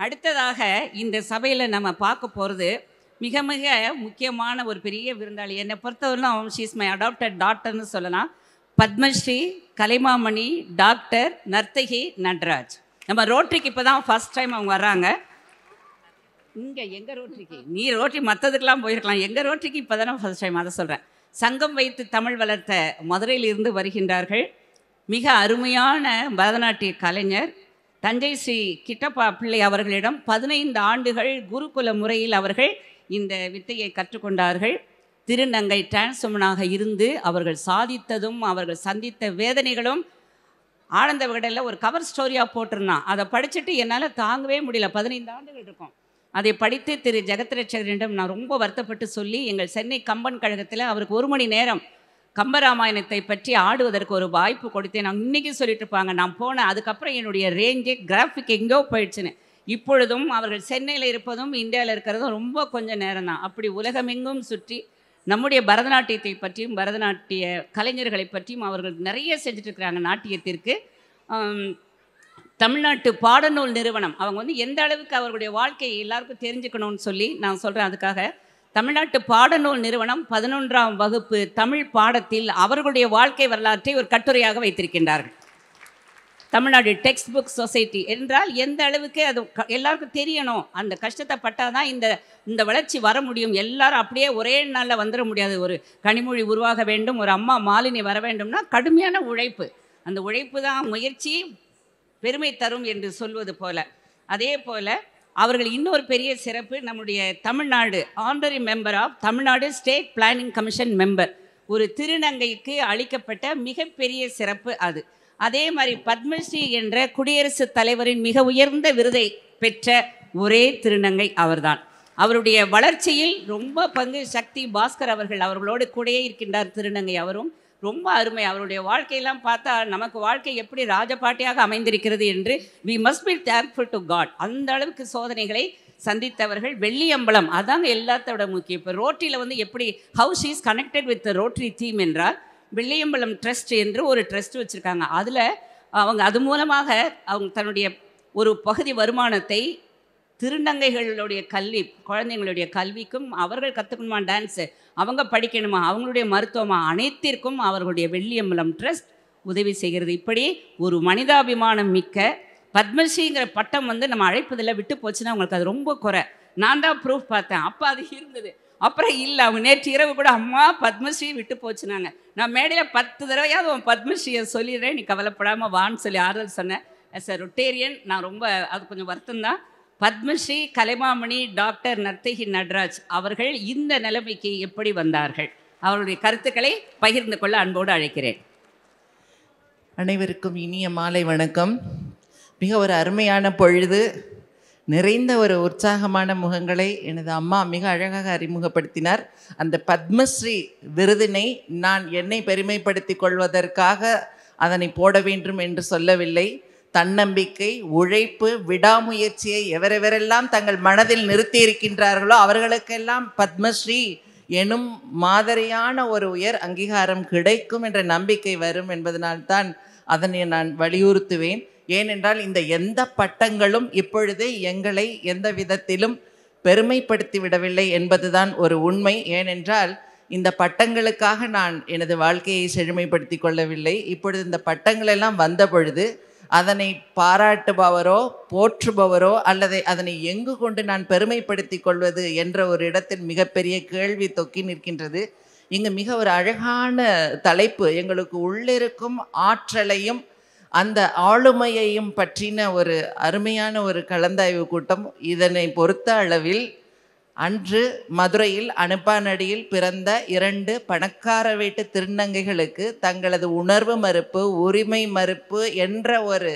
அடுத்ததாக இந்த சபையில் நம்ம பார்க்க போகிறது மிக மிக முக்கியமான ஒரு பெரிய விருந்தாளி என்னை பொறுத்தவரையிலும் ஷீஸ் மை அடாப்டட் டாக்டர்னு சொல்லலாம் பத்மஸ்ரீ கலைமாமணி டாக்டர் நர்த்தகி நட்ராஜ் நம்ம ரோட்டரிக்கு இப்போ தான் ஃபஸ்ட் டைம் அவங்க வர்றாங்க இங்கே எங்கள் ரோட்டரிக்கு நீ ரோட்டரி மற்றதுக்கெல்லாம் போயிருக்கலாம் எங்கள் ரோட்டரிக்கு இப்போ தானே ஃபஸ்ட் டைம் அதை சொல்கிறேன் சங்கம் வைத்து தமிழ் வளர்த்த மதுரையிலிருந்து வருகின்றார்கள் மிக அருமையான பரதநாட்டிய கலைஞர் தஞ்சை ஸ்ரீ கிட்டப்பா பிள்ளை அவர்களிடம் பதினைந்து ஆண்டுகள் குருகுல முறையில் அவர்கள் இந்த வித்தையை கற்றுக்கொண்டார்கள் திருநங்கை டிரான்ஸ்மனாக இருந்து அவர்கள் சாதித்ததும் அவர்கள் சந்தித்த வேதனைகளும் ஆனந்த விகடனில் ஒரு கவர் ஸ்டோரியாக போட்டிருந்தான் அதை படிச்சுட்டு என்னால் தாங்கவே முடியல பதினைந்து ஆண்டுகள் இருக்கும் அதை படித்து திரு ஜெகத்ரட்சகரிடம் நான் ரொம்ப வருத்தப்பட்டு சொல்லி எங்கள் சென்னை கம்பன் கழகத்தில் அவருக்கு ஒரு மணி நேரம் கம்பராமாயணத்தை பற்றி ஆடுவதற்கு ஒரு வாய்ப்பு கொடுத்தேன் நான் இன்றைக்கி சொல்லிட்டு இருப்பாங்க நான் போனேன் அதுக்கப்புறம் என்னுடைய ரேஞ்சே கிராஃபிக் எங்கேயோ போயிடுச்சுன்னு இப்பொழுதும் அவர்கள் சென்னையில் இருப்பதும் இந்தியாவில் இருக்கிறதும் ரொம்ப கொஞ்சம் நேரம் தான் அப்படி உலகமெங்கும் சுற்றி நம்முடைய பரதநாட்டியத்தை பற்றியும் பரதநாட்டிய கலைஞர்களை பற்றியும் அவர்கள் நிறைய செஞ்சுட்டு இருக்கிறாங்க நாட்டியத்திற்கு ஆம், தமிழ்நாட்டு பாடநூல் நிறுவனம் அவங்க வந்து எந்த அளவுக்கு அவர்களுடைய வாழ்க்கையை எல்லாருக்கும் தெரிஞ்சுக்கணும்னு சொல்லி நான் சொல்கிறேன் அதுக்காக தமிழ்நாட்டு பாடநூல் நிறுவனம் பதினொன்றாம் வகுப்பு தமிழ் பாடத்தில் அவர்களுடைய வாழ்க்கை வரலாற்றை ஒரு கட்டுரையாக வைத்திருக்கின்றார்கள் தமிழ்நாடு டெக்ஸ்ட் புக் சொசைட்டி என்றால் எந்த அளவுக்கு அது க- எல்லாருக்கும் தெரியணும் அந்த கஷ்டத்தை பட்டால் தான் இந்த இந்த வளர்ச்சி வர முடியும் எல்லாரும் அப்படியே ஒரே நாளில் வந்துட முடியாது ஒரு கனிமொழி உருவாக வேண்டும் ஒரு அம்மா மாலினி வர வேண்டும்னா கடுமையான உழைப்பு அந்த உழைப்பு தான் முயற்சி பெருமை தரும் என்று சொல்வது போல அதே போல அவர்கள் இன்னொரு பெரிய சிறப்பு நம்முடைய Tamil Nadu honorary member of Tamil Nadu state planning commission member ஒரு திருநங்கைக்கு அளிக்கப்பட்ட மிகப்பெரிய சிறப்பு அது அதே மாதிரி பத்மஸ்ரீ என்ற குடியரசுத் தலைவரின் மிக உயர்ந்த விருதை பெற்ற ஒரே திருநங்கை அவர்தான் அவருடைய வளர்ச்சியில் ரொம்ப பங்கு சக்தி பாஸ்கர் அவர்கள் அவர்களோடு கூடயே இருக்கின்றார் திருநங்கை அவரும் ரொம்ப அருமை அவருடைய வாழ்க்கையெல்லாம் பார்த்தா நமக்கு வாழ்க்கை எப்படி ராஜபாட்டியாக அமைந்திருக்கிறது என்று we must be thankful to God அந்த அளவுக்கு சோதனைகளை சந்தித்தவர்கள் வெள்ளியம்பலம் அதாங்க எல்லாத்தோட முக்கியம் இப்போ ரோட்டரியில் வந்து எப்படி how's is connected with rotary theme என்றால் வெள்ளியம்பலம் ட்ரஸ்ட் என்று ஒரு ட்ரஸ்ட் வச்சுருக்காங்க அதில் அவங்க அது மூலமாக அவங்க தன்னுடைய ஒரு பகுதி வருமானத்தை திருநங்கைகளுடைய கல்வி குழந்தைங்களுடைய கல்விக்கும் அவர்கள் கற்றுக்கணுமா டான்ஸு அவங்க படிக்கணுமா அவங்களுடைய மருத்துவமா அனைத்திற்கும் அவர்களுடைய வெள்ளியம்பலம் ட்ரஸ்ட் உதவி செய்கிறது இப்படி ஒரு மனிதாபிமானம் மிக்க பத்மஸ்ரீங்கிற பட்டம் வந்து நம்ம அழைப்பதில் விட்டு போச்சுன்னா அவங்களுக்கு அது ரொம்ப குறை நான் தான் ப்ரூஃப் பார்த்தேன் அப்போ அது இருந்தது அப்புறம் இல்லை அவங்க நேற்று இரவு கூட அம்மா பத்மஸ்ரீ விட்டு போச்சுனாங்க நான் மேடையில் பத்து தடவையாவது உன் பத்மஸ்ரீயை சொல்லிடுறேன் நீ கவலைப்படாமல் வான்னு சொல்லி ஆறுதல் சொன்னேன் as a ரொட்டேரியன் நான் ரொம்ப அது கொஞ்சம் வருத்தம் தான் பத்மஸ்ரீ கலைமாமணி டாக்டர் நர்த்தகி நட்ராஜ் அவர்கள் இந்த நிலைமைக்கு எப்படி வந்தார்கள் அவருடைய கருத்துக்களை பகிர்ந்து கொள்ள அன்போடு அழைக்கிறேன் அனைவருக்கும் இனிய மாலை வணக்கம் மிக ஒரு அருமையான பொழுது நிறைந்த ஒரு உற்சாகமான முகங்களை எனது அம்மா மிக அழகாக அறிமுகப்படுத்தினார் அந்த பத்மஸ்ரீ விருதினை நான் என்னை பெருமைப்படுத்திக் கொள்வதற்காக அதனை போட வேண்டும் என்று சொல்லவில்லை தன்னம்பிக்கை உழைப்பு விடாமுயற்சியை எவரெவரெல்லாம் தங்கள் மனதில் நிறுத்தி இருக்கின்றார்களோ அவர்களுக்கெல்லாம் பத்மஸ்ரீ எனும் மாதிரியான ஒரு உயர் அங்கீகாரம் கிடைக்கும் என்ற நம்பிக்கை வரும் என்பதனால்தான் அதனை நான் வலியுறுத்துவேன் ஏனென்றால் இந்த எந்த பட்டங்களும் இப்பொழுது எங்களை எந்த விதத்திலும் பெருமைப்படுத்தி விடவில்லை என்பதுதான் ஒரு உண்மை ஏனென்றால் இந்த பட்டங்களுக்காக நான் எனது வாழ்க்கையை செழுமைப்படுத்தி கொள்ளவில்லை இப்பொழுது இந்த பட்டங்கள் எல்லாம் வந்த பொழுது அதனை பாராட்டுபவரோ போற்றுபவரோ அல்லது அதனை எங்கு கொண்டு நான் பெருமைப்படுத்தி கொள்வது என்ற ஒரு இடத்தில் மிகப்பெரிய கேள்வி தொக்கி நிற்கின்றது இங்கு மிக ஒரு அழகான தலைப்பு எங்களுக்கு உள்ளிருக்கும் ஆற்றலையும் அந்த ஆளுமையையும் பற்றின ஒரு அருமையான ஒரு கலந்தாய்வு கூட்டம் இதனை பொறுத்த அளவில் அன்று மதுரையில் அனுப்பானடியில் பிறந்த இரண்டு பணக்கார வீட்டு திருநங்கைகளுக்கு தங்களது உணர்வு மறுப்பு உரிமை மறுப்பு என்ற ஒரு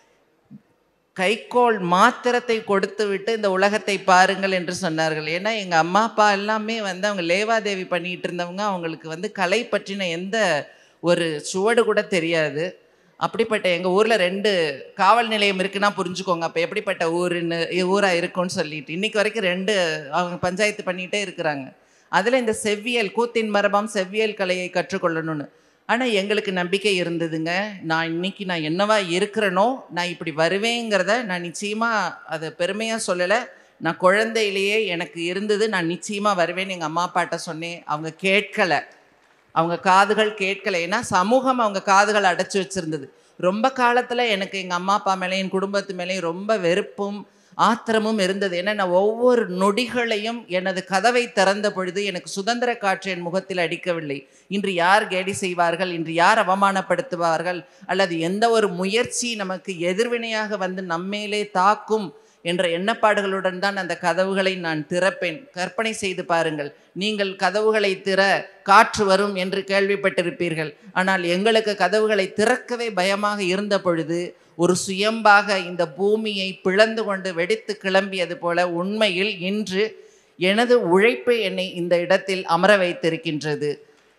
கைக்கோள் மாத்திரத்தை கொடுத்து விட்டு இந்த உலகத்தை பாருங்கள் என்று சொன்னார்கள் ஏன்னா எங்கள் அம்மா அப்பா எல்லாமே வந்து அவங்க லேவாதேவி பண்ணிட்டு இருந்தவங்க அவங்களுக்கு வந்து கலை பற்றின எந்த ஒரு சுவடு கூட தெரியாது அப்படிப்பட்ட எங்கள் ஊரில் ரெண்டு காவல் நிலையம் இருக்குன்னா புரிஞ்சுக்கோங்க அப்போ எப்படிப்பட்ட ஊருன்னு ஊராக இருக்கும்னு சொல்லிட்டு இன்னைக்கு வரைக்கும் ரெண்டு அவங்க பஞ்சாயத்து பண்ணிகிட்டே இருக்கிறாங்க அதில் இந்த செவ்வியல் கூத்தின் மரபம் செவ்வியல் கலையை கற்றுக்கொள்ளணும்னு ஆனால் எங்களுக்கு நம்பிக்கை இருந்ததுங்க நான் இன்னைக்கு நான் என்னவா இருக்கிறேனோ நான் இப்படி வருவேங்கிறத நான் நிச்சயமாக அதை பெருமையாக சொல்லலை நான் குழந்தையிலேயே எனக்கு இருந்தது நான் நிச்சயமாக வருவேன்னு எங்கள் அம்மா அப்பாட்ட சொன்னேன் அவங்க கேட்கலை அவங்க காதுகள் கேட்கலை ஏன்னா சமூகம் அவங்க காதுகள் அடைச்சி வச்சிருந்தது ரொம்ப காலத்தில் எனக்கு எங்கள் அம்மா அப்பா மேலேயும் என் குடும்பத்து மேலேயும் ரொம்ப வெறுப்பும் ஆத்திரமும் இருந்தது ஏன்னா நான் ஒவ்வொரு நொடிகளையும் எனது கதவை திறந்த பொழுது எனக்கு சுதந்திர காற்று என் முகத்தில் அடிக்கவில்லை இன்று யார் கேலி செய்வார்கள் இன்று யார் அவமானப்படுத்துவார்கள் அல்லது எந்த ஒரு முயற்சி நமக்கு எதிர்வினையாக வந்து நம்மேலே தாக்கும் என்ற எண்ணப்பாடுகளுடன் தான் அந்த கதவுகளை நான் திறப்பேன் கற்பனை செய்து பாருங்கள் நீங்கள் கதவுகளை திற காற்று வரும் என்று கேள்விப்பட்டிருப்பீர்கள் ஆனால் எங்களுக்கு கதவுகளை திறக்கவே பயமாக இருந்த பொழுது ஒரு சுயம்பாக இந்த பூமியை பிளந்து கொண்டு வெடித்து கிளம்பியது போல உண்மையில் இன்று எனது உழைப்பு என்னை இந்த இடத்தில் அமர வைத்திருக்கின்றது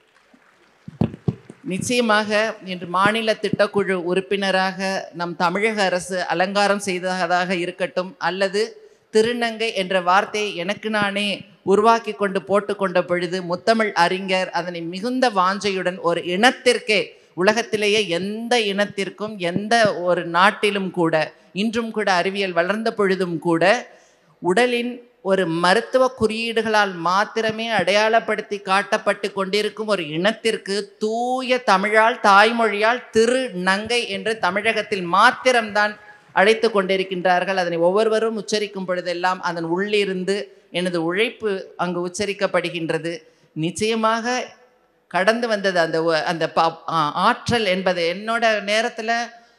நிச்சயமாக இன்று மாநில திட்டக்குழு உறுப்பினராக நம் தமிழக அரசு அலங்காரம் செய்ததாக இருக்கட்டும் அல்லது திருநங்கை என்ற வார்த்தையை எனக்கு நானே உருவாக்கி கொண்டு போட்டுக்கொண்ட பொழுது முத்தமிழ் அறிஞர் அதனை மிகுந்த வாஞ்சையுடன் ஒரு இனத்திற்கே உலகத்திலேயே எந்த இனத்திற்கும் எந்த ஒரு நாட்டிலும் கூட இன்றும் கூட அறிவியல் வளர்ந்த பொழுதும் கூட உடலின் ஒரு மருத்துவ குறியீடுகளால் மாத்திரமே அடையாளப்படுத்தி காட்டப்பட்டு கொண்டிருக்கும் ஒரு இனத்திற்கு தூய தமிழால் தாய்மொழியால் திரு நங்கை என்று தமிழகத்தில் மாத்திரம்தான் அழைத்து கொண்டிருக்கின்றார்கள் அதனை ஒவ்வொருவரும் உச்சரிக்கும் பொழுதெல்லாம் அதன் உள்ளிருந்து எனது உழைப்பு அங்கு உச்சரிக்கப்படுகின்றது நிச்சயமாக கடந்து வந்தது அந்த ஒ- அந்த ப- ஆ- ஆற்றல் என்பது என்னோட நேரத்தில்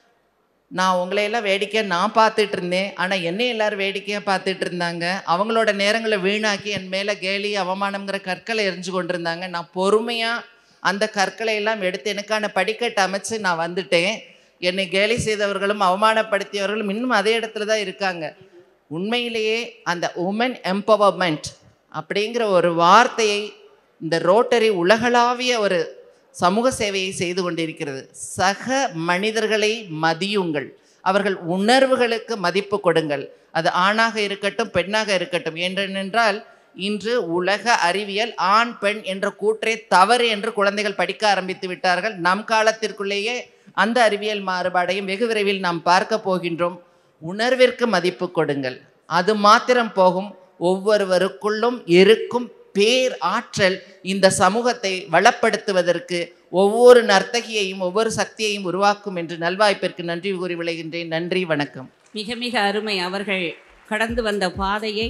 நான் உங்களையெல்லாம் வேடிக்கையாக நான் பார்த்துட்டு இருந்தேன் ஆனால் என்னை எல்லாரும் வேடிக்கையாக பார்த்துட்டு இருந்தாங்க அவங்களோட நேரங்களை வீணாக்கி என் மேலே கேலி அவமானம்ங்கிற கற்களை எரிஞ்சு கொண்டிருந்தாங்க நான் பொறுமையாக அந்த கற்களை எல்லாம் எடுத்து எனக்கான படிக்கட்டு அமைச்சு நான் வந்துட்டேன் என்னை கேலி செய்தவர்களும் அவமானப்படுத்தியவர்களும் இன்னும் அதே இடத்துல தான் இருக்காங்க உண்மையிலேயே அந்த உமன் எம்பவர்மெண்ட் அப்படிங்கிற ஒரு வார்த்தையை இந்த ரோட்டரி உலகளாவிய ஒரு சமூக சேவையை செய்து கொண்டிருக்கிறது சக மனிதர்களை மதியுங்கள் அவர்கள் உணர்வுகளுக்கு மதிப்பு கொடுங்கள் அது ஆணாக இருக்கட்டும் பெண்ணாக இருக்கட்டும் ஏனென்றால் இன்று உலக அறிவியல் ஆண் பெண் என்ற கூற்றே தவறு என்று குழந்தைகள் படிக்க ஆரம்பித்து விட்டார்கள் நம் காலத்திற்குள்ளேயே அந்த அறிவியல் மாறுபாடையும் வெகு விரைவில் நாம் பார்க்க போகின்றோம் உணர்விற்கு மதிப்பு கொடுங்கள் அது மாத்திரம் போகும் ஒவ்வொருவருக்குள்ளும் இருக்கும் பேர் ஆற்றல் இந்த சமூகத்தை வளப்படுத்துவதற்கு ஒவ்வொரு நர்த்தகியையும் ஒவ்வொரு சக்தியையும் உருவாக்கும் என்று நல்வாய்ப்பிற்கு நன்றி கூறி விளைகின்றேன் நன்றி வணக்கம் மிக மிக அருமை அவர்கள் கடந்து வந்த பாதையை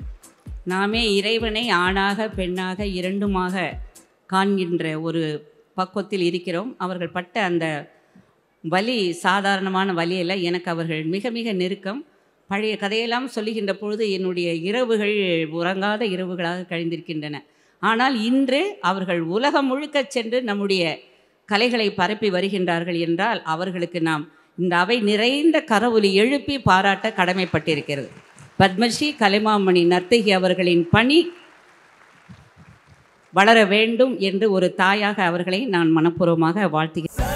நாமே இறைவனை ஆணாக பெண்ணாக இரண்டுமாக காண்கின்ற ஒரு பக்குவத்தில் இருக்கிறோம் அவர்கள் பட்ட அந்த வலி சாதாரணமான வலி அல்ல எனக்கு அவர்கள் மிக மிக நெருக்கம் பழைய கதையெல்லாம் சொல்லுகின்ற பொழுது என்னுடைய இரவுகள் உறங்காத இரவுகளாக கழிந்திருக்கின்றன ஆனால் இன்று அவர்கள் உலகம் முழுக்க சென்று நம்முடைய கலைகளை பரப்பி வருகின்றார்கள் என்றால் அவர்களுக்கு நாம் இந்த அவை நிறைந்த கரவொலி எழுப்பி பாராட்ட கடமைப்பட்டிருக்கிறது பத்மஸ்ரீ கலைமாமணி நர்த்தகி அவர்களின் பணி வளர வேண்டும் என்று ஒரு தாயாக அவர்களை நான் மனப்பூர்வமாக வாழ்த்துகிறேன்